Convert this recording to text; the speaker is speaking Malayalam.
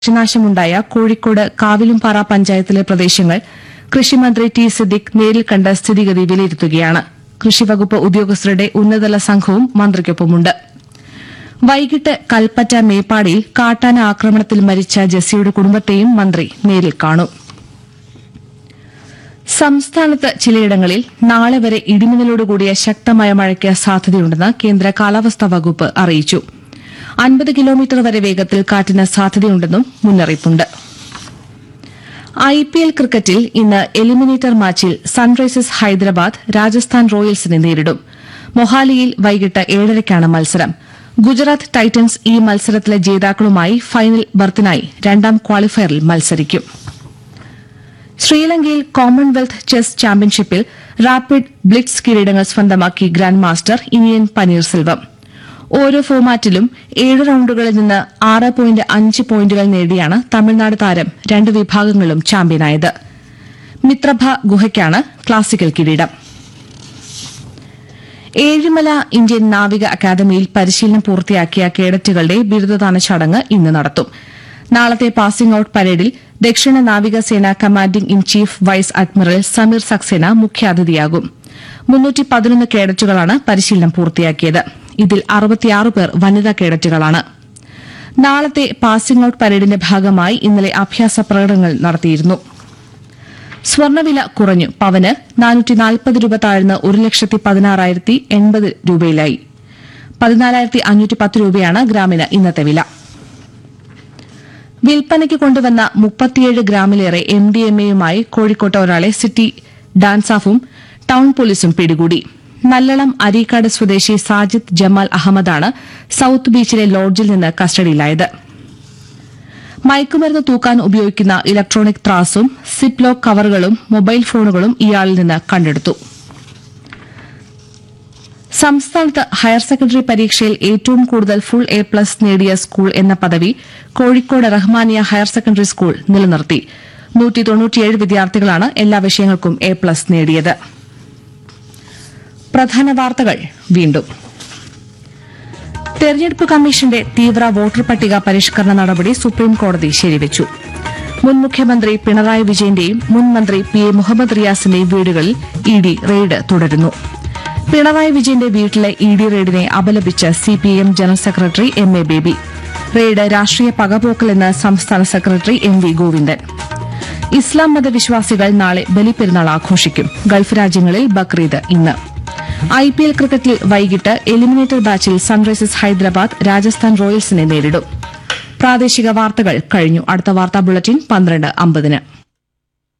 കൃഷിനാശമുണ്ടായ കോഴിക്കോട് കാവിലുംപാറ പഞ്ചായത്തിലെ പ്രദേശങ്ങൾ കൃഷിമന്ത്രി ടി സിദ്ദിഖ് നേരിൽ കണ്ട് സ്ഥിതിഗതി വിലയിരുത്തുകയാണ് കൃഷിവകുപ്പ് ഉദ്യോഗസ്ഥരുടെ ഉന്നതതല സംഘവും മന്ത്രിക്കൊപ്പമുണ്ട് വൈകിട്ട് കൽപ്പറ്റ മേപ്പാടിയിൽ കാട്ടാന ആക്രമണത്തിൽ മരിച്ച ജെസ്സിയുടെ കുടുംബത്തെയും മന്ത്രി നേരിൽ കാണും സംസ്ഥാനത്ത് ചിലയിടങ്ങളിൽ നാളെ വരെ ഇടിമിന്നലോടുകൂടിയ ശക്തമായ മഴയ്ക്ക് സാധ്യതയുണ്ടെന്ന് കേന്ദ്ര കാലാവസ്ഥാ വകുപ്പ് അറിയിച്ചു അൻപത് കിലോമീറ്റർ വരെ വേഗത്തിൽ കാറ്റിന് സാധ്യതയുണ്ടെന്നും മുന്നറിയിപ്പുണ്ട് ഐ പി എൽ ക്രിക്കറ്റിൽ ഇന്ന് എലിമിനേറ്റർ മാച്ചിൽ സൺറൈസേഴ്സ് ഹൈദരാബാദ് രാജസ്ഥാൻ റോയൽസിനെ നേരിടും മൊഹാലിയിൽ വൈകിട്ട് ഏഴരയ്ക്കാണ് മത്സരം ഗുജറാത്ത് ടൈറ്റൻസ് ഈ മത്സരത്തിലെ ജേതാക്കളുമായി ഫൈനൽ ബർത്തിനായി രണ്ടാം ക്വാളിഫയറിൽ മത്സരിക്കും ശ്രീലങ്കയിൽ കോമൺവെൽത്ത് ചെസ് ചാമ്പ്യൻഷിപ്പിൽ റാപ്പിഡ് ബ്ലിറ്റ്സ് കിരീടങ്ങൾ സ്വന്തമാക്കി ഗ്രാൻഡ് മാസ്റ്റർ ഇനിയൻ പനീർസെൽവം ഓരോ ഫോമാറ്റിലും ഏഴ് റൌണ്ടുകളിൽ നിന്ന് ആറ് പോയിന്റ് അഞ്ച് പോയിന്റുകൾ നേടിയാണ് തമിഴ്നാട് താരം രണ്ട് വിഭാഗങ്ങളിലും ചാമ്പ്യനായത് മിത്രഭ ഗുഹയ്ക്കാണ് ക്ലാസിക്കൽ കിരീടം ഏഴിമല ഇന്ത്യൻ നാവിക അക്കാദമിയിൽ പരിശീലനം പൂർത്തിയാക്കിയ കേഡറ്റുകളുടെ ബിരുദദാന ചടങ്ങ് ഇന്ന് നടത്തും നാളത്തെ പാസിംഗ് ഔട്ട് പരേഡിൽ ദക്ഷിണ നാവികസേന commanding in chief vice admiral Sameer Saxena മുഖ്യാതിഥിയാകും മുന്നൂറ്റി പതിനൊന്ന് കേഡറ്റുകളാണ് പരിശീലനം പൂർത്തിയാക്കിയത് ഇതിൽ അറുപത്തിയാറ് പേർ വനിതാ കേഡറ്റുകളാണ് നാളത്തെ പാസിംഗ് ഔട്ട് പരേഡിന്റെ ഭാഗമായി ഇന്നലെ അഭ്യാസ പ്രകടനങ്ങൾ നടത്തിയിരുന്നു സ്വർണ്ണവില കുറഞ്ഞു പവന് നാനൂറ്റി നാൽപ്പത് രൂപ താഴ്ന്ന് ഒരു ലക്ഷത്തി പതിനാറായിരത്തി എൺപത് രൂപയിലായി പതിനാലായിരത്തി അഞ്ഞൂറ്റി പത്ത് രൂപയാണ് ഗ്രാമിന് ഇന്നത്തെ വില വിൽപ്പനയ്ക്ക് കൊണ്ടുവന്ന മുപ്പത്തിയേഴ് ഗ്രാമിലേറെ എം ഡി എം എയുമായി കോഴിക്കോട്ട് ഒരാളെ സിറ്റി ഡാൻസാഫും ടൌൺ പോലീസും പിടികൂടി നല്ലളം അരീക്കാട് സ്വദേശി സാജിദ് ജമാൽ അഹമ്മദാണ് സൌത്ത് ബീച്ചിലെ ലോഡ്ജിൽ നിന്ന് കസ്റ്റഡിയിലായത് മയക്കുമരുന്ന് തൂക്കാൻ ഉപയോഗിക്കുന്ന ഇലക്ട്രോണിക് ത്രാസും സിപ് ലോക്ക് കവറുകളും മൊബൈൽ ഫോണുകളും ഇയാളിൽ നിന്ന് കണ്ടെടുത്തു സംസ്ഥാനത്ത് ഹയർ സെക്കൻഡറി പരീക്ഷയിൽ ഏറ്റവും കൂടുതൽ ഫുൾ എ പ്ലസ് നേടിയ സ്കൂൾ എന്ന പദവി Kozhikode Rahmania higher secondary school നിലനിർത്തി നൂറ്റി തൊണ്ണൂറ്റിയേഴ് വിദ്യാർത്ഥികളാണ് എല്ലാ വിഷയങ്ങൾക്കും എ പ്ലസ് നേടിയത് പ്രധാന വാർത്തകൾ വീണ്ടും തെരഞ്ഞെടുപ്പ് കമ്മീഷന്റെ തീവ്ര വോട്ടർ പട്ടിക പരിഷ്കരണ നടപടി സുപ്രീംകോടതി ശരിവച്ചു മുൻ മുഖ്യമന്ത്രി പിണറായി വിജയന്റെയും മുൻ മന്ത്രി പി എ മുഹമ്മദ് റിയാസിന്റെയും വീടുകളിൽ ഇ ഡി റെയ്ഡ് തുടരുന്നു പിണറായി വിജയന്റെ വീട്ടിലെ ഇ ഡി റെയ്ഡിനെ അപലപിച്ച് CPM general secretary M A Baby raid രാഷ്ട്രീയ പകപോക്കലെന്ന് സംസ്ഥാന സെക്രട്ടറി എം വി ഗോവിന്ദൻ ഇസ്ലാം മതവിശ്വാസികൾ നാളെ ബലിപ്പെരുന്നാൾ ആഘോഷിക്കും ഗൾഫ് രാജ്യങ്ങളിൽ ബക്രീദ് ഇന്ന് ഐ പി എൽ ക്രിക്കറ്റിൽ വൈകിട്ട് എലിമിനേറ്റർ ബാച്ചിൽ സൺറൈസേഴ്സ് ഹൈദരാബാദ് രാജസ്ഥാൻ റോയൽസിനെ നേരിടും പ്രാദേശിക വാർത്തകൾ കഴിഞ്ഞു അടുത്ത വാർത്താ ബുള്ളറ്റിൻ പന്ത്രണ്ട് അമ്പതിന്